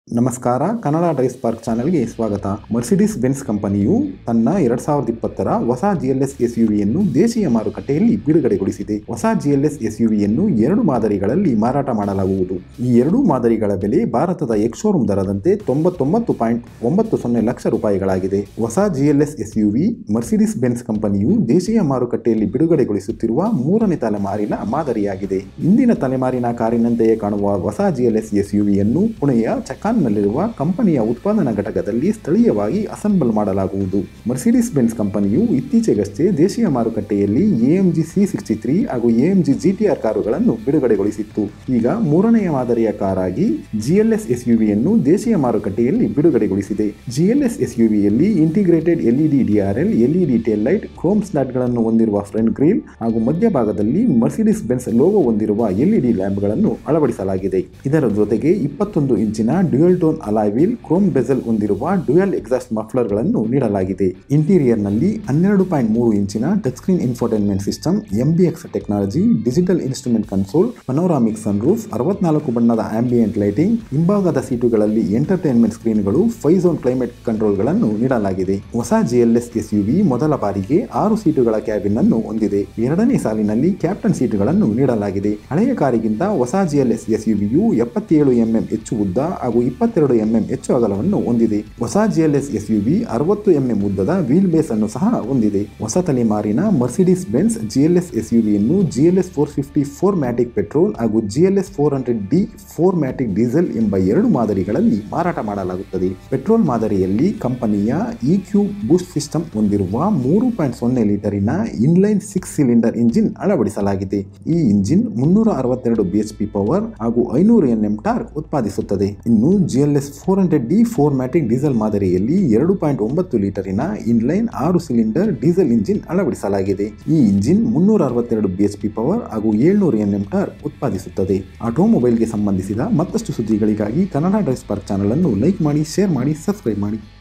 ನಮಸ್ಕಾರ Kannada drive park ಚಾನೆಲ್ಗೆ ಸ್ವಾಗತ ಮರ್ಸಿಡಿಸ್ ಬೆನ್ಸ್ ಕಂಪನಿಯು ತನ್ನ ಎರಡ್ ಸಾವಿರದ ಇಪ್ಪತ್ತರ ಹೊಸ ಜಿಎಲ್ಎಸ್ ಎಸ್ ಯುವಿಯನ್ನು ದೇಶೀಯ ಮಾರುಕಟ್ಟೆಯಲ್ಲಿ ಬಿಡುಗಡೆಗೊಳಿಸಿದೆ ಹೊಸ ಜಿಎಲ್ಎಸ್ ಎಸ್ ಯುವಿಯನ್ನು ಎರಡು ಮಾದರಿಗಳಲ್ಲಿ ಮಾರಾಟ ಮಾಡಲಾಗುವುದು ಈ ಎರಡೂ ಮಾದರಿಗಳ ಬೆಲೆ ಭಾರತದ ಎಕ್ಸ್ಶೋರೂಮ್ ದರದಂತೆ ತೊಂಬತ್ತೊಂಬತ್ತು ಪಾಯಿಂಟ್ ಒಂಬತ್ತು ಸೊನ್ನೆ ಲಕ್ಷ ರೂಪಾಯಿಗಳಾಗಿದೆ ಹೊಸ GLS S UV Mercedes Benz ಕಂಪನಿಯು ದೇಶೀಯ ಮಾರುಕಟ್ಟೆಯಲ್ಲಿ ಬಿಡುಗಡೆಗೊಳಿಸುತ್ತಿರುವ ಮೂರನೇ ತಲೆಮಾರಿನ ಮಾದರಿಯಾಗಿದೆ ಇಂದಿನ ತಲೆಮಾರಿನ ಕಾರಿನಂತೆಯೇ ಕಾಣುವ ಹೊಸ ಜಿಎಲ್ಎಸ್ ಎಸ್ ಯುವಿಯನ್ನು ಪುಣೆಯ ಚಕಾನ್ನಲ್ಲಿರುವ ಕಂಪನಿಯ ಉತ್ಪಾದನಾ ಘಟಕದಲ್ಲಿ ಸ್ಥಳೀಯವಾಗಿ ಅಸೆಂಬಲ್ ಮಾಡಲಾಗುವುದು ಮರ್ಸಿಡಿಸ್ ಬೆನ್ಸ್ ಕಂಪನಿಯು ಇತ್ತೀಚೆಗಷ್ಟೇ ದೇಶೀಯ ಮಾರುಕಟ್ಟೆಯಲ್ಲಿ ಎಎಂಜಿ ಸಿ ಸಿಕ್ಸ್ಟಿ ತ್ರೀ ಹಾಗೂ ಎಎಂಜಿ ಜಿಟಿಆರ್ ಕಾರುಗಳನ್ನು ಬಿಡುಗಡೆಗೊಳಿಸಿತ್ತು ಈಗ ಮೂರನೆಯ ಮಾದರಿಯ ಕಾರಾಗಿ ಜಿಎಲ್ಎಸ್ ಎಸ್ ಯುವಿಯನ್ನು ದೇಶೀಯ ಮಾರುಕಟ್ಟೆಯಲ್ಲಿ ಬಿಡುಗಡೆಗೊಳಿಸಿದೆ ಜಿಎಲ್ಎಸ್ ಎಸ್ ಯುವಿಯಲ್ಲಿ integrated LED DRL LED tail light chrome ಸ್ಲಾಟ್ಗಳನ್ನು ಹೊಂದಿರುವ ಫ್ರಂಟ್ ಗ್ರಿಲ್ ಹಾಗೂ ಮಧ್ಯಭಾಗದಲ್ಲಿ ಮರ್ಸಿಡಿಸ್ ಬೆನ್ಸ್ ಲೋಗೋ ಹೊಂದಿರುವ ಎಲ್ಇಡಿ ಲ್ಯಾಂಪ್ಗಳನ್ನು ಅಳವಡಿಸಲಾಗಿದೆ ಇದರ ಜೊತೆಗೆ ಇಪ್ಪತ್ತೊಂದು ಇಂಚಿನ dual tone alloy wheel chrome bezel ಹೊಂದಿರುವ ಡ್ಯುಯಲ್ ಎಕ್ಸಾಸ್ಟ್ ಮಫ್ಲರ್ಗಳನ್ನು ನೀಡಲಾಗಿದೆ ಇಂಟೀರಿಯರ್ನಲ್ಲಿ ಹನ್ನೆರಡು ಪಾಯಿಂಟ್ ಮೂರು ಇಂಚಿನ touch screen infotainment system MBX technology digital instrument console panoramic sunroof ಅರವತ್ನಾಲ್ಕು ಬಣ್ಣದ ಆಂಬಿಯೆಂಟ್ ಲೈಟಿಂಗ್ ಹಿಂಭಾಗದ ಸೀಟುಗಳಲ್ಲಿ ಎಂಟರ್ಟೈನ್ಮೆಂಟ್ ಸ್ಕ್ರೀನ್ಗಳು ಫೈವ್ ಝೋನ್ ಕ್ಲೈಮೇಟ್ ಕಂಟ್ರೋಲ್ಗಳನ್ನು ನೀಡಲಾಗಿದೆ ಹೊಸ ಜಿಎಲ್ಎಸ್ ಎಸ್ ಯುವಿ ಮೊದಲ ಬಾರಿಗೆ ಆರು ಸೀಟುಗಳ ಕ್ಯಾಬಿನ್ ಅನ್ನು ಹೊಂದಿದೆ ಎರಡನೇ ಸಾಲಿನಲ್ಲಿ ಕ್ಯಾಪ್ಟನ್ ಸೀಟುಗಳನ್ನು ನೀಡಲಾಗಿದೆ ಹಳೆಯ ಕಾರಿಗಿಂತ ಹೊಸ ಜಿಎಲ್ಎಸ್ ಎಸ್ ಯುವಿಯು ಎಪ್ಪತ್ತೇಳು ಎಂಎಂ ಹೆಚ್ಚು ಉದ್ದ ಹಾಗೂ ಇಪ್ಪತ್ತೆರಡು ಎಂಎಂ ಹೆಚ್ಚು ಅಗಲವನ್ನು ಹೊಂದಿದೆ ಹೊಸ ಜಿಎಲ್ಎಸ್ ಎಸ್ ಯುವಿ ಅರವತ್ತು ಎಂಎಂ ಉದ್ದದ ವೀಲ್ ಬೇಸ್ ಅನ್ನು ಸಹ ಹೊಂದಿದೆ ಹೊಸ ತಲೆಮಾರಿನ ಮರ್ಸಿಡಿಸ್ ಬೆನ್ಸ್ ಜಿಎಲ್ಎಸ್ ಎಸ್ ಯುವಿಯನ್ನು GLS four fifty four matic petrol ಹಾಗೂ GLS four hundred D four matic diesel ಎಂಬ ಎರಡು ಮಾದರಿಗಳಲ್ಲಿ ಮಾರಾಟ ಮಾಡಲಾಗುತ್ತದೆ ಪೆಟ್ರೋಲ್ ಮಾದರಿಯಲ್ಲಿ ಕಂಪನಿಯ ಇ ಕ್ಯೂ ಬೂಸ್ಟ್ ಸಿಸ್ಟಮ್ ಹೊಂದಿರುವ ಮೂರು ಪಾಯಿಂಟ್ ಸೊನ್ನೆ ಲೀಟರಿನ ಇನ್ಲೈನ್ ಸಿಕ್ಸ್ ಸಿಲಿಂಡರ್ ಇಂಜಿನ್ ಅಳವಡಿಸಲಾಗಿದೆ ಈ ಇಂಜಿನ್ ಮುನ್ನೂರ ಅರವತ್ತೆರಡು ಬಿಎಚ್ಪಿ ಪವರ್ ಹಾಗೂ ಐನೂರು ಎನ್ಎಂ ಟಾರ್ಕ್ ಉತ್ಪಾದಿಸುತ್ತದೆ ಇನ್ನು GLS four hundred D four matic diesel ಮಾದರಿಯಲ್ಲಿ ಎರಡು ಪಾಯಿಂಟ್ ಒಂಬತ್ತು ಲೀಟರಿನ ಇನ್ಲೈನ್ ಆರು ಸಿಲಿಂಡರ್ ಡೀಸೆಲ್ ಇಂಜಿನ್ ಅಳವಡಿಸಲಾಗಿದೆ ಈ ಇಂಜಿನ್ ಮುನ್ನೂರ ಅರವತ್ತೆರಡು ಬಿಎಚ್ಪಿ ಪವರ್ ಹಾಗೂ ಏಳ್ನೂರು ಎನ್ಎಂ ಟಾರ್ಕ್ ಉತ್ಪಾದಿಸುತ್ತದೆ ಆಟೋಮೊಬೈಲ್ಗೆ ಸಂಬಂಧಿಸಿದ ಮತ್ತಷ್ಟು ಸುದ್ದಿಗಳಿಗಾಗಿ ಕನ್ನಡ ಡ್ರೈವ್ ಪಾರ್ಕ್ ಚಾನಲ್ ಅನ್ನು ಲೈಕ್ ಮಾಡಿ ಶೇರ್ ಮಾಡಿ ಸಬ್ಸ್ಕ್ರೈಬ್ ಮಾಡಿ